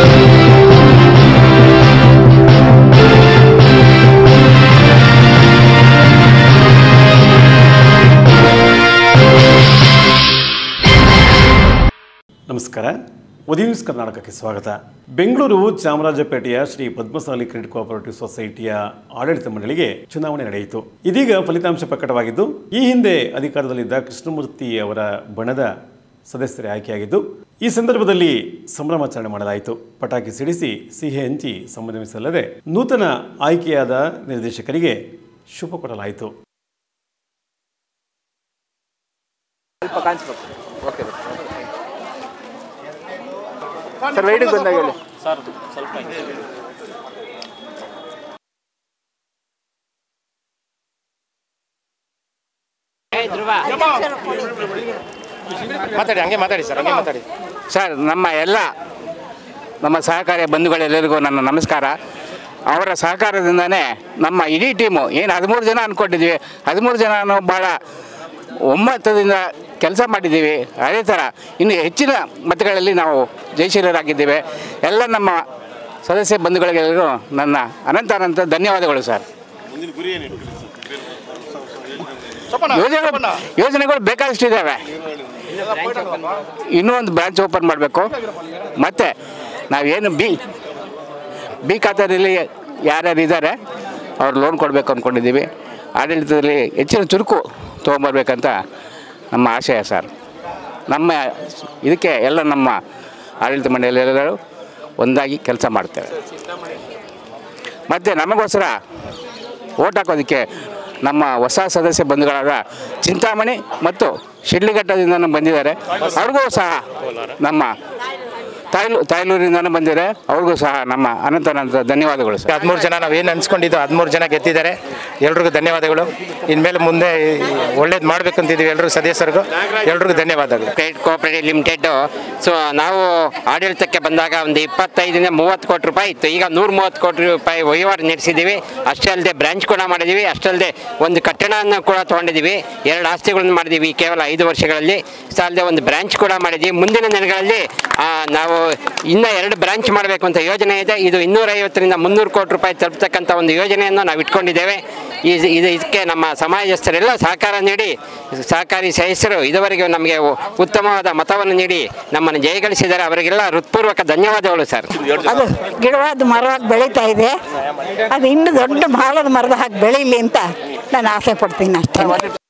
ನಮಸ್ಕಾರ ಉದಯ ನ್ಯೂಸ್ ಕರ್ನಾಟಕಕ್ಕೆ ಸ್ವಾಗತ ಬೆಂಗಳೂರು ಚಾಮರಾಜಪೇಟೆಯ ಶ್ರೀ ಪದ್ಮಸಾಲಿ ಕ್ರೆಡಿಟ್ ಕೋಆಪರೇಟಿವ್ ಸೊಸೈಟಿಯ ಆಡಳಿತ ಮಂಡಳಿಗೆ ಚುನಾವಣೆ ನಡೆಯಿತು ಇದೀಗ ಫಲಿತಾಂಶ ಪ್ರಕಟವಾಗಿದ್ದು ಈ ಹಿಂದೆ ಅಧಿಕಾರದಲ್ಲಿದ್ದ ಕೃಷ್ಣಮೂರ್ತಿ ಅವರ ಬಣದ ಸದಸ್ಯರೇ ಆಯ್ಕೆಯಾಗಿದ್ದು ಈ ಸಂದರ್ಭದಲ್ಲಿ ಸಂಭ್ರಮಾಚರಣೆ ಮಾಡಲಾಯಿತು ಪಟಾಕಿ ಸಿಡಿಸಿ ಸಿಹಿ ಹಂಚಿ ಸಂಭ್ರಮಿಸಲ್ಲದೆ ನೂತನ ಆಯ್ಕೆಯಾದ ನಿರ್ದೇಶಕರಿಗೆ ಶುಭ ಕೊಡಲಾಯಿತು ಸ್ವಲ್ಪ ಕಾಣಿಸ್ಬೇಕು ಓಕೆ ಸರ್ ವೆಯ್ಟಿಗೆ ಬಂದಾಗ ಹೇಳಿ ಮಾತಾಡಿ ಹಂಗೆ ಮಾತಾಡಿ ಸರ್ ಹಂಗೆ ಮಾತಾಡಿ ಸರ್ ನಮ್ಮ ಎಲ್ಲ ನಮ್ಮ ಸಹಕಾರಿ ಬಂಧುಗಳೆಲ್ಲರಿಗೂ ನನ್ನ ನಮಸ್ಕಾರ ಅವರ ಸಹಕಾರದಿಂದನೇ ನಮ್ಮ ಇಡೀ ಟೀಮು ಏನು ಹದಿಮೂರು ಜನ ಅಂದ್ಕೊಂಡಿದ್ವಿ ಹದಿಮೂರು ಜನನೂ ಭಾಳ ಒಮ್ಮತದಿಂದ ಕೆಲಸ ಮಾಡಿದ್ದೀವಿ ಅದೇ ಥರ ಇನ್ನು ಹೆಚ್ಚಿನ ಮತಗಳಲ್ಲಿ ನಾವು ಜಯಶೀಲರಾಗಿದ್ದೇವೆ ಎಲ್ಲ ನಮ್ಮ ಸದಸ್ಯ ಬಂಧುಗಳಿಗೆಲ್ಲರಿಗೂ ನನ್ನ ಅನಂತ ಅನಂತ ಧನ್ಯವಾದಗಳು ಸರ್ ಯೋಜನೆಗಳು ಯೋಜನೆಗಳು ಬೇಕಾದಷ್ಟು ಇದ್ದಾವೆ ಇನ್ನೂ ಒಂದು ಬ್ರಾಂಚ್ ಓಪನ್ ಮಾಡಬೇಕು ಮತ್ತು ನಾವೇನು ಬಿ ಬಿ ಖಾತೆಯಲ್ಲಿ ಯಾರ್ಯಾರು ಇದ್ದಾರೆ ಅವ್ರು ಲೋನ್ ಕೊಡಬೇಕು ಅಂದ್ಕೊಂಡಿದ್ದೀವಿ ಆಡಳಿತದಲ್ಲಿ ಹೆಚ್ಚಿನ ಚುರುಕು ತೊಗೊಂಬರ್ಬೇಕಂತ ನಮ್ಮ ಆಶಯ ಸರ್ ನಮ್ಮ ಇದಕ್ಕೆ ಎಲ್ಲ ನಮ್ಮ ಆಡಳಿತ ಮಂಡಳಿಯಲ್ಲೆಲ್ಲರೂ ಒಂದಾಗಿ ಕೆಲಸ ಮಾಡ್ತೇವೆ ಮತ್ತು ನಮಗೋಸ್ಕರ ಓಟ್ ಹಾಕೋದಕ್ಕೆ ನಮ್ಮ ಹೊಸ ಸದಸ್ಯ ಬಂಧುಗಳಾದ ಚಿಂತಾಮಣಿ ಮತ್ತು ಶಿಡ್ಲಿಘಟ್ಟದಿಂದ ಬಂದಿದ್ದಾರೆ ಅವ್ರಿಗೂ ಸಹ ನಮ್ಮ ತಾಯ್ಲು ತಾಯ್ಲೂರಿಂದನೂ ಬಂದಿದ್ದಾರೆ ಅವ್ರಿಗೂ ಸಹ ನಮ್ಮ ಅನಂತ ಅನಂತ ಧನ್ಯವಾದಗಳು ಸರ್ ಹದಿಮೂರು ಜನ ನಾವು ಏನು ಅನ್ಸ್ಕೊಂಡಿದ್ದು ಹದಿಮೂರು ಜನ ಗೆದ್ದಿದ್ದಾರೆ ಎಲ್ರಿಗೂ ಧನ್ಯವಾದಗಳು ಇನ್ಮೇಲೆ ಮುಂದೆ ಒಳ್ಳೇದು ಮಾಡ್ಬೇಕಂತಿದ್ದೀವಿ ಎಲ್ರಿಗೂ ಸದಸ್ಯರಿಗೂ ಎಲ್ರಿಗೂ ಧನ್ಯವಾದಗಳು ಕ್ರೆಡಿಟ್ ಕೋಆಪರೇಟಿವ್ ಲಿಮಿಟೆಡ್ಡು ಸೊ ನಾವು ಆಡಳಿತಕ್ಕೆ ಬಂದಾಗ ಒಂದು ಇಪ್ಪತ್ತೈದರಿಂದ ಮೂವತ್ತು ಕೋಟಿ ರೂಪಾಯಿ ಇತ್ತು ಈಗ ನೂರ ಮೂವತ್ತು ಕೋಟಿ ರೂಪಾಯಿ ವಹಿವಾಟು ನಡೆಸಿದ್ದೀವಿ ಅಷ್ಟೇ ಅಲ್ಲದೆ ಬ್ರಾಂಚ್ ಕೂಡ ಮಾಡಿದ್ದೀವಿ ಅಷ್ಟಲ್ಲದೆ ಒಂದು ಕಟ್ಟಡವನ್ನು ಕೂಡ ತೊಗೊಂಡಿದ್ದೀವಿ ಎರಡು ಆಸ್ತಿಗಳನ್ನು ಮಾಡಿದ್ದೀವಿ ಕೇವಲ ಐದು ವರ್ಷಗಳಲ್ಲಿ ಸೊ ಅಲ್ಲದೆ ಒಂದು ಬ್ರಾಂಚ್ ಕೂಡ ಮಾಡಿದ್ದೀವಿ ಮುಂದಿನ ದಿನಗಳಲ್ಲಿ ಆ, ನಾವು ಇನ್ನೂ ಎರಡು ಬ್ರಾಂಚ್ ಮಾಡಬೇಕು ಅಂತ ಯೋಜನೆ ಇದೆ ಇದು ಇನ್ನೂರೈವತ್ತರಿಂದ ಮುನ್ನೂರು ಕೋಟಿ ರೂಪಾಯಿ ತಲುಪತಕ್ಕಂಥ ಒಂದು ಯೋಜನೆಯನ್ನು ನಾವು ಇಟ್ಕೊಂಡಿದ್ದೇವೆ ಈ ಇದು ಇದಕ್ಕೆ ನಮ್ಮ ಸಮಾಜಸ್ಥರೆಲ್ಲ ಸಹಕಾರ ನೀಡಿ ಸಹಕಾರಿ ಸದಸ್ಯರು ಇದುವರೆಗೆ ನಮಗೆ ಉ- ಉತ್ತಮವಾದ ಮತವನ್ನು ನೀಡಿ ನಮ್ಮನ್ನು ಜಯಗಳಿಸಿದ್ದಾರೆ ಅವರಿಗೆಲ್ಲ ಹೃತ್ಪೂರ್ವಕ ಧನ್ಯವಾದಗಳು ಸರ್ ಅದು ಗಿಡವಾದ ಮರವಾಗಿ ಬೆಳೀತಾ ಇದೆ ಅದು ಇನ್ನು ದೊಡ್ಡ ಭಾಳದ ಮರದ ಹಾಗೆ ಬೆಳೀಲಿ ಅಂತ ನಾನು ಆಸೆ ಪಡ್ತೀನಿ ಅಷ್ಟೇ